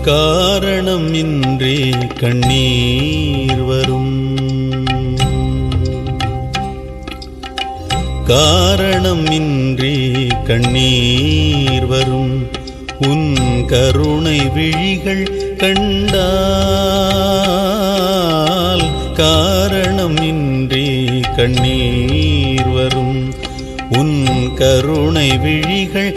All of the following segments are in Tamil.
காரணம் இன்றி கண்ணீர் வரும் காரணம் இன்றி கண்ணீர் வரும் உன் கருணை விழிகள் கண்டால் காரணம் இன்றி கண்ணீர் வரும் உன் கருணை விழிகள்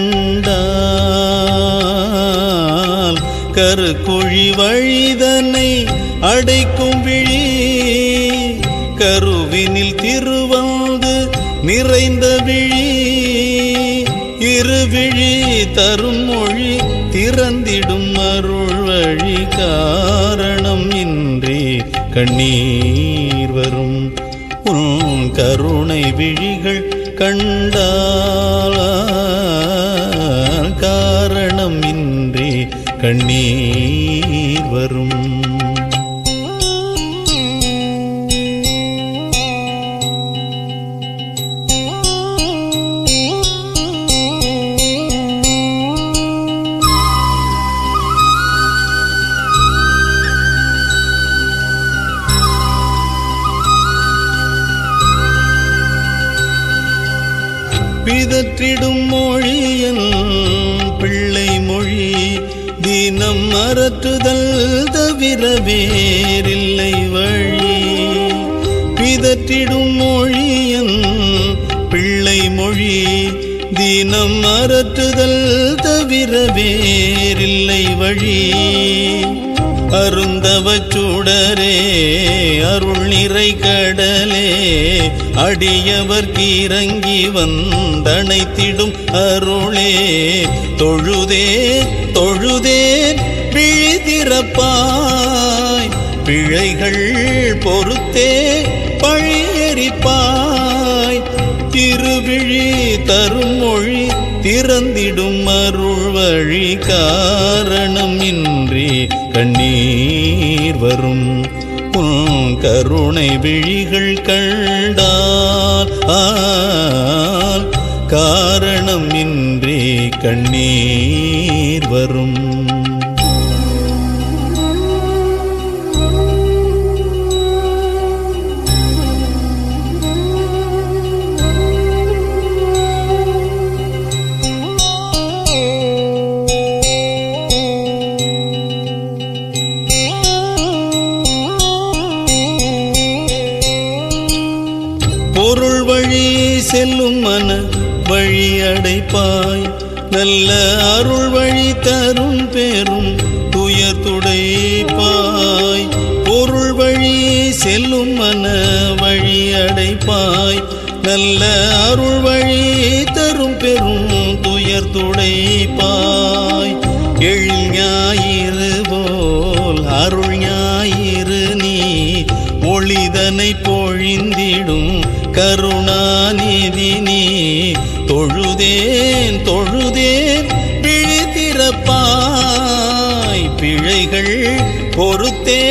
கண்டால் கருக்குழி வழிதனை அடைக்கும் விழி கருவினில் திருவந்து நிறைந்த விழி இருவிழி தரும் மொழி திறந்திடும் அருள் வழி காரணம் இன்றி கண்ணீர் வரும் உன் கருணை விழிகள் கண்டால் காரணம் இன்றி கண்ணீர் வரும் பிதற்றிடும் மொழியல் பிள்ளை மொழி தினம் மறற்றுதல் தவிர வேறில்லை வழி பிதற்றிடும் மொழியல் பிள்ளை மொழி தினம் மறற்றுதல் தவிர வேறில்லை வழி அருந்தவச் சுடரே அருள் நிறை கடலே அடியவர்க்கு இறங்கி வந்தணைத்திடும் அருளே தொழுதே தொழுதேன் விழிதிறப்பாய் பிழைகள் பொறுத்தே பழியரிப்பாய் திருவிழி தரும் மொழி திறந்திடும் அருள் வழி காரணம் இன்றி கண்ணீர் வரும் உன் கருணை விழிகள் கண்டால் ஆல் காரணம் இன்றி கண்ணீர் வரும் பொருள் வழி செல்லும் மன வழி அடைப்பாய் நல்ல அருள் வழி தரும் பெரும் துயர் துடைப்பாய் பொருள் வழி செல்லும் மன வழி அடைப்பாய் நல்ல அருள் வழி தரும் பெரும் துயர் துடைப்பாய் எழில் ஞாயிறு போல் அருள் ஞாயிறு நீ ஒளிதனை பொழிந்திடும் கருணாநிதி நீ தொழுதேன் தொழுதேன் பிழித்திறப்பாய் பிழைகள் பொறுத்தே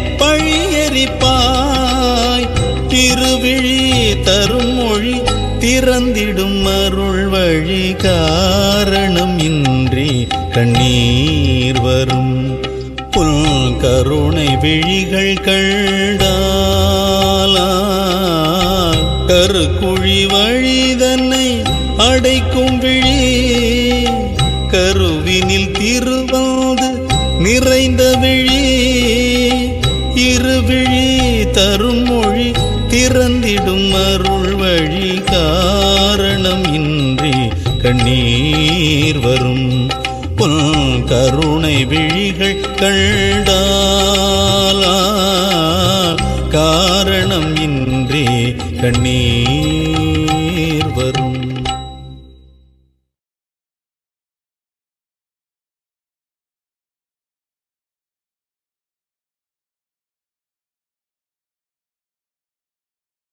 பழியரிப்பாய் திருவிழி தரும் மொழி திறந்திடும் அருள் வழி காரணம் இன்றி கண்ணீர் வரும் புல் கருணை விழிகள் கண்டாலா கருக்குழி வழிதன்னை அடைக்கும் விழி கருவினில் திருவாது நிறைந்த விழி இருவிழி தரும் மொழி திறந்திடும் அருள் வழி காரணம் இன்றி கண்ணீர் வரும் புல் கருணை விழிகள் கண்டாலா காரணம் இன்றி கண்ணீர் வரும்